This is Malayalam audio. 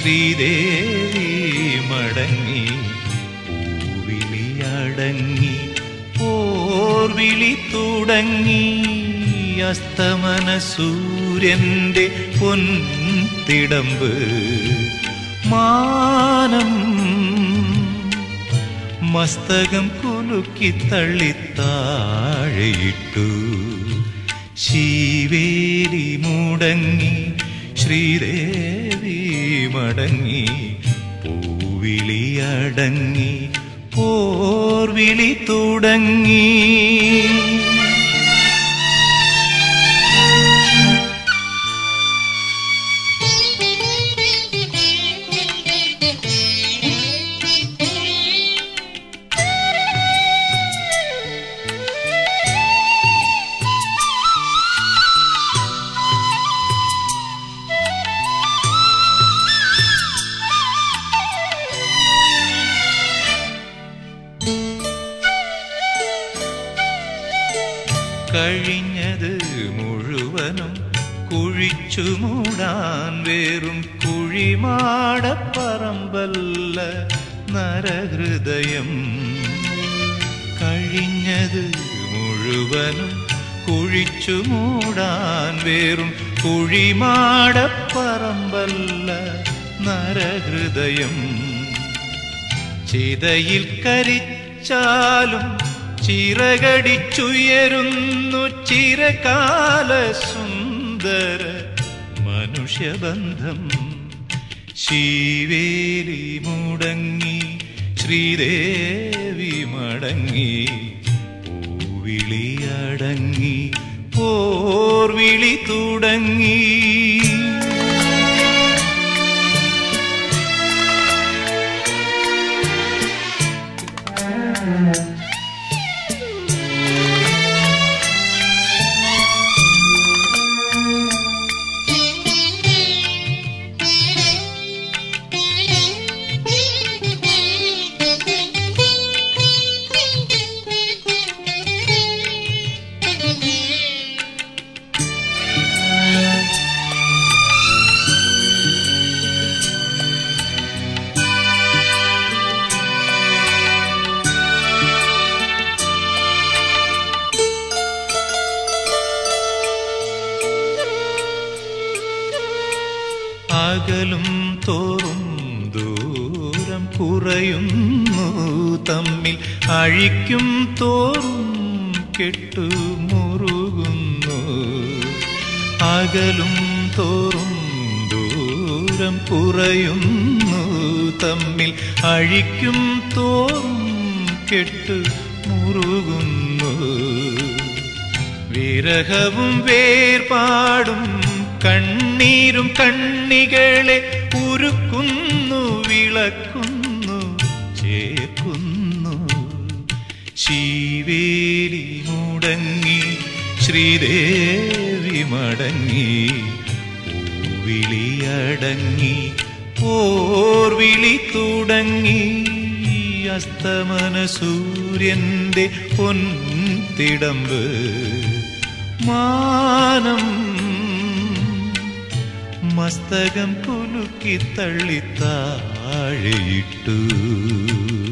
ശ്രീദേവി മടങ്ങി പൂവിളിയടങ്ങി പോർവിളി തുടങ്ങി അസ്തമന സൂര്യന്റെ പൊൻതിടമ്പ് മാനം മസ്തകം കുലുക്കി തള്ളിത്താഴയിട്ടു ശീവേലി മുടങ്ങി ശ്രീദേവി മടങ്ങി പൂവിളിയടങ്ങി പോർവിളി തുടങ്ങി കഴിഞ്ഞത് മുഴുവനും കുഴിച്ചു മൂടാൻ വേറും കുഴിമാടപ്പറമ്പല്ല നരഹൃദയം കഴിഞ്ഞത് മുഴുവനും കുഴിച്ചു മൂടാൻ വേറും കുഴിമാടപ്പറമ്പല്ല നരഹൃദയം ചിതയിൽ കരിച്ചാലും ചിറകടിച്ചുയരുന്നു ചിരകാല സുന്ദര മനുഷ്യബന്ധം ശീവേലി മുടങ്ങി ശ്രീദേവി മടങ്ങി പൂവിളിയടങ്ങി പോർവിളി തുടങ്ങി അകലും തോറും ദൂരം കുറയുന്നു തമ്മിൽ അഴിക്കും തോറും കെട്ടുമുറുകുന്നു അകലും തോറും ദൂരം കുറയുന്നു തമ്മിൽ അഴിക്കും തോറും കെട്ടു മുറുകുന്നു വിരഹവും വേർപാടും കണ്ണീരും കണ്ണികളെ ഉരുക്കുന്നു വിളക്കുന്നു ചേർക്കുന്നു ശീവേലി മുടങ്ങി ശ്രീദേവി മടങ്ങി പൂവിളിയടങ്ങി പോർവിളി തുടങ്ങി അസ്തമന സൂര്യന്റെ പൊൻതിടമ്പ് മാനം മസ്തകം കുലുക്കി തള്ളിത്താഴയിട്ടു